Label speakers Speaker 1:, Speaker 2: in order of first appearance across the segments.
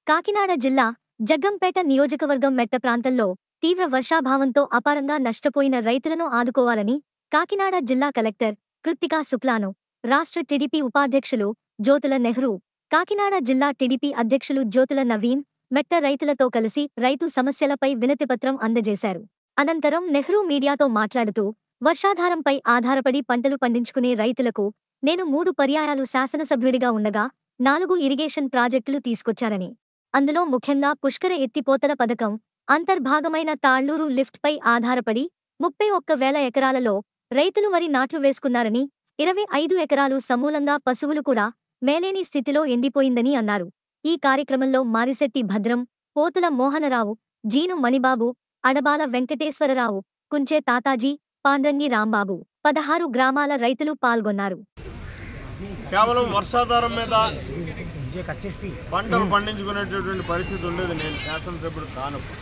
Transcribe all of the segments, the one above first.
Speaker 1: కాకినాడ జిల్లా జగ్గంపేట నియోజకవర్గం మెట్ట ప్రాంతంలో తీవ్ర వర్షాభావంతో అపారంగా నష్టపోయిన రైతులను ఆదుకోవాలని కాకినాడ జిల్లా కలెక్టర్ కృత్తికా శుక్లాను రాష్ట్ర టీడీపీ ఉపాధ్యక్షులు జ్యోతుల నెహ్రూ కాకినాడ జిల్లా టీడీపీ అధ్యక్షులు జ్యోతుల నవీన్ మెట్ట రైతులతో కలిసి రైతు సమస్యలపై వినతిపత్రం అందజేశారు అనంతరం నెహ్రూ మీడియాతో మాట్లాడుతూ వర్షాధారంపై ఆధారపడి పంటలు పండించుకునే రైతులకు నేను మూడు పర్యాయాలు శాసనసభ్యుడిగా ఉండగా నాలుగు ఇరిగేషన్ ప్రాజెక్టులు తీసుకొచ్చారని అందులో ముఖ్యంగా పుష్కర ఎత్తిపోతల పథకం అంతర్భాగమైన తాళ్లూరు లిఫ్ట్పై ఆధారపడి ముప్పై ఒక్క వేల ఎకరాలలో రైతులు వరి నాట్లు వేసుకున్నారని ఇరవై ఐదు ఎకరాలు సమూలంగా పశువులు కూడా మేలేని స్థితిలో ఎండిపోయిందని అన్నారు ఈ కార్యక్రమంలో మారిశెట్టి భద్రం పోతుల మోహనరావు జీను మణిబాబు అడబాల వెంకటేశ్వరరావు కుంచే తాతాజీ పాండ్రంగి రాంబాబు పదహారు గ్రామాల రైతులు పాల్గొన్నారు
Speaker 2: కేవలం వర్షాధారం మీద
Speaker 3: విజయ్ కట్ చేసి
Speaker 2: పంటలు పండించుకునేటటువంటి పరిస్థితి ఉండేది నేను శాసనసభ్యుడు కానప్పుడు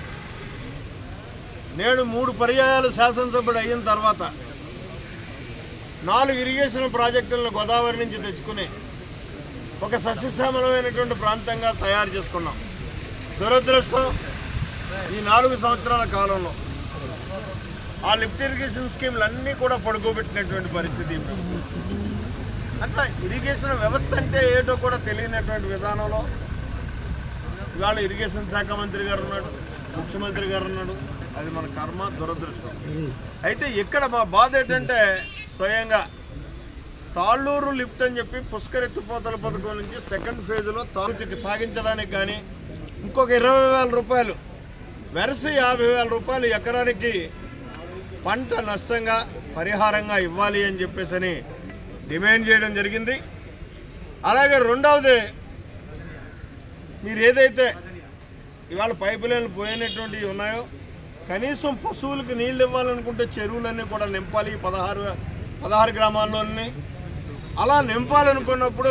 Speaker 2: నేడు మూడు పర్యాయాలు శాసనసభ్యుడు అయిన తర్వాత నాలుగు ఇరిగేషన్ ప్రాజెక్టులను గోదావరి నుంచి తెచ్చుకుని ఒక సస్యశ్యామలమైనటువంటి ప్రాంతంగా తయారు చేసుకున్నాం దురదృష్టం ఈ నాలుగు సంవత్సరాల కాలంలో ఆ లిఫ్ట్ ఇరిగేషన్ స్కీమ్లు అన్నీ కూడా పడుకోబెట్టినటువంటి పరిస్థితి ఈ ప్రభుత్వం. అట్లా ఇరిగేషన్ వ్యవస్థ అంటే ఏటో కూడా తెలియనటువంటి విధానంలో ఇవాళ ఇరిగేషన్ శాఖ మంత్రి గారు ఉన్నాడు ముఖ్యమంత్రి గారు ఉన్నాడు అది మన కర్మ దురదృష్టం అయితే ఇక్కడ మా బాధ ఏంటంటే స్వయంగా తాళ్ళూరు లిఫ్ట్ అని చెప్పి పుష్కర ఎత్తిపోతల పథకం నుంచి సెకండ్ ఫేజ్లో తాగుతికి సాగించడానికి కానీ ఇంకొక ఇరవై వేల రూపాయలు వెరసి యాభై వేల రూపాయలు ఎకరానికి పంట నష్టంగా పరిహారంగా ఇవ్వాలి అని చెప్పేసి డిమాండ్ చేయడం జరిగింది అలాగే రెండవది మీరు ఏదైతే ఇవాళ పైపు లైన్లు పోయినటువంటివి ఉన్నాయో కనీసం పశువులకు నీళ్ళు ఇవ్వాలనుకుంటే చెరువులన్నీ కూడా నింపాలి ఈ పదహారు పదహారు గ్రామాల్లోని అలా నింపాలనుకున్నప్పుడు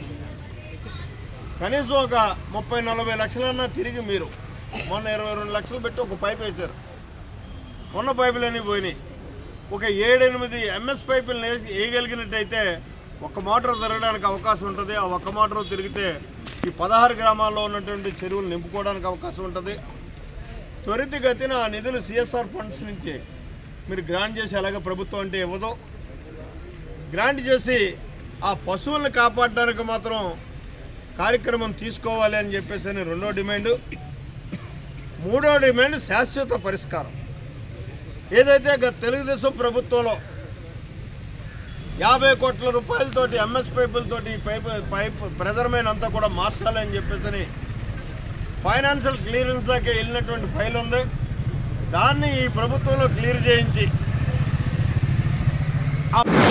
Speaker 2: కనీసం ఒక ముప్పై నలభై లక్షలన్నా తిరిగి మీరు మొన్న ఇరవై రెండు లక్షలు పెట్టి ఒక పైప్ వేశారు ఉన్న పైపులన్నీ పోయినాయి ఒక ఏడెనిమిది ఎంఎస్ పైపులను వేసి వేయగలిగినట్టయితే ఒక మోటార్ తిరగడానికి అవకాశం ఉంటుంది ఆ ఒక్క మోటార్ తిరిగితే ఈ పదహారు గ్రామాల్లో ఉన్నటువంటి చెరువులు నింపుకోవడానికి అవకాశం ఉంటుంది త్వరితగతిన ఆ నిధులు సిఎస్ఆర్ ఫండ్స్ నుంచి మీరు గ్రాంట్ చేసి అలాగే ప్రభుత్వం అంటే ఇవ్వదు గ్రాంట్ చేసి ఆ పశువులను కాపాడడానికి మాత్రం కార్యక్రమం తీసుకోవాలి అని చెప్పేసి అని రెండో డిమాండు మూడో డిమాండ్ శాశ్వత పరిష్కారం ఏదైతే గత తెలుగుదేశం ప్రభుత్వంలో యాభై కోట్ల రూపాయలతోటి ఎంఎస్ పైపులతోటి ఈ పైప్ పైప్ ప్రెజర్మైన్ అంతా కూడా మార్చాలని చెప్పేసి ఫైనాన్షియల్ క్లియరెన్స్ దాకా వెళ్ళినటువంటి ఫైల్ ఉంది దాన్ని ఈ ప్రభుత్వంలో క్లియర్ చేయించి ఆ